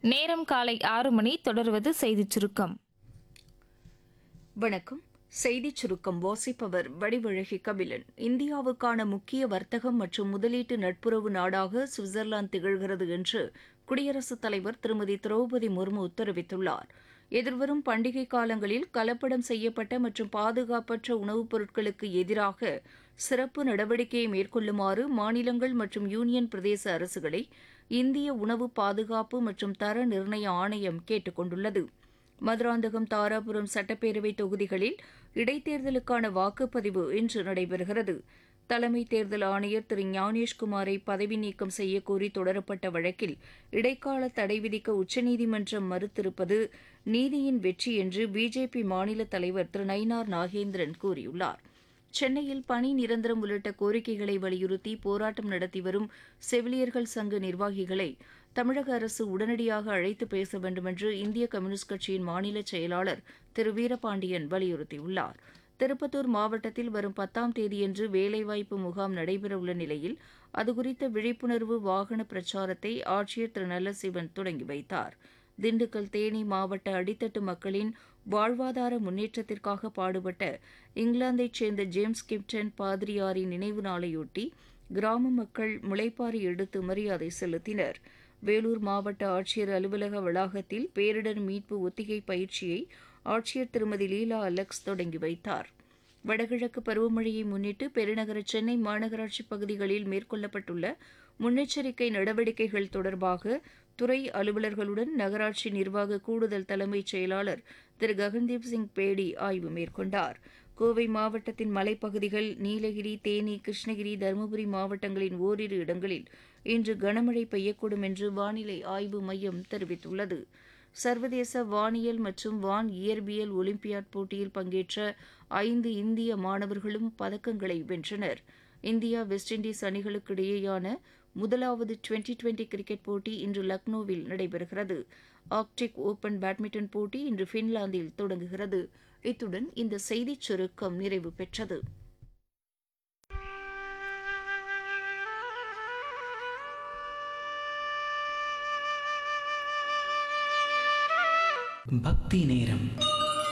நேரம் காலை ஆறு மணி தொடர்வது செய்திச் சுருக்கம் வணக்கம் செய்திச் சுருக்கம் வாசிப்பவர் வடிவழகி கபிலன் இந்தியாவுக்கான முக்கிய வர்த்தகம் மற்றும் முதலீட்டு நட்புறவு நாடாக சுவிட்சர்லாந்து திகழ்கிறது என்று குடியரசுத் தலைவர் திருமதி திரௌபதி முர்மு தெரிவித்துள்ளார் எதிர்வரும் பண்டிகை காலங்களில் கலப்படம் செய்யப்பட்ட மற்றும் பாதுகாப்பற்ற உணவுப் பொருட்களுக்கு எதிராக சிறப்பு நடவடிக்கையை மேற்கொள்ளுமாறு மாநிலங்கள் மற்றும் யூனியன் பிரதேச அரசுகளை இந்திய உணவு பாதுகாப்பு மற்றும் தர நிர்ணய ஆணையம் கேட்டுக் கொண்டுள்ளது மதுராந்தகம் தாராபுரம் சட்டப்பேரவை தொகுதிகளில் இடைத்தேர்தலுக்கான வாக்குப்பதிவு இன்று நடைபெறுகிறது தலைமை தேர்தல் ஆணையர் திரு ஞானேஷ்குமாரை பதவி நீக்கம் செய்யக்கோரி தொடரப்பட்ட வழக்கில் இடைக்கால தடை விதிக்க உச்சநீதிமன்றம் மறுத்திருப்பது நீதியின் வெற்றி என்று பிஜேபி மாநில தலைவர் திரு நயினார் நாகேந்திரன் கூறியுள்ளார் சென்னையில் பணி நிரந்தரம் உள்ளிட்ட கோரிக்கைகளை வலியுறுத்தி போராட்டம் நடத்தி வரும் செவிலியர்கள் சங்க நிர்வாகிகளை தமிழக அரசு உடனடியாக அழைத்து பேச வேண்டுமென்று இந்திய கம்யூனிஸ்ட் கட்சியின் மாநில செயலாளர் திரு வீரபாண்டியன் வலியுறுத்தியுள்ளார் திருப்பத்தூர் மாவட்டத்தில் வரும் பத்தாம் தேதியன்று வேலைவாய்ப்பு முகாம் நடைபெறவுள்ள நிலையில் அதுகுறித்த விழிப்புணர்வு வாகன பிரச்சாரத்தை ஆட்சியர் திரு நல்லசிவன் தொடங்கி வைத்தார் திண்டுக்கல் தேனி மாவட்ட அடித்தட்டு மக்களின் வாழ்வாதார முன்னேற்றத்திற்காக பாடுபட்ட இங்கிலாந்தைச் சேர்ந்த ஜேம்ஸ் கிப்டன் பாதிரியாரின் நினைவு நாளையொட்டி கிராம மக்கள் முளைப்பாரி எடுத்து மரியாதை செலுத்தினர் வேலூர் மாவட்ட ஆட்சியர் அலுவலக வளாகத்தில் பேரிடர் மீட்பு ஒத்திகை பயிற்சியை ஆட்சியர் திருமதி லீலா அலெக்ஸ் தொடங்கி வைத்தார் வடகிழக்கு பருவமழையை முன்னிட்டு பெருநகர சென்னை மாநகராட்சி பகுதிகளில் மேற்கொள்ளப்பட்டுள்ள முன்னெச்சரிக்கை நடவடிக்கைகள் தொடர்பாக துறை அலுவலர்களுடன் நகராட்சி நிர்வாக கூடுதல் தலைமைச் செயலாளர் திரு ககன்தீப் சிங் பேடி ஆய்வு மேற்கொண்டார் கோவை மாவட்டத்தின் மலைப்பகுதிகள் நீலகிரி தேனி கிருஷ்ணகிரி தருமபுரி மாவட்டங்களின் ஓரிரு இடங்களில் இன்று கனமழை பெய்யக்கூடும் என்று வானிலை ஆய்வு மையம் தெரிவித்துள்ளது சர்வதேச வானியல் மற்றும் வான் இயற்பியல் ஒலிம்பியாட் போட்டியில் பங்கேற்ற ஐந்து இந்திய மாணவர்களும் பதக்கங்களை வென்றனர் இந்தியா வெஸ்ட் இண்டீஸ் அணிகளுக்கு இடையேயான முதலாவது டுவெண்டி டுவெண்டி கிரிக்கெட் போட்டி இன்று லக்னோவில் நடைபெறுகிறது ஆர்க்டிக் ஓபன் பேட்மிண்டன் போட்டி இன்று பின்லாந்தில் தொடங்குகிறது இத்துடன் இந்த செய்திச் சுருக்கம் நிறைவு பெற்றது பக்தி நேரம்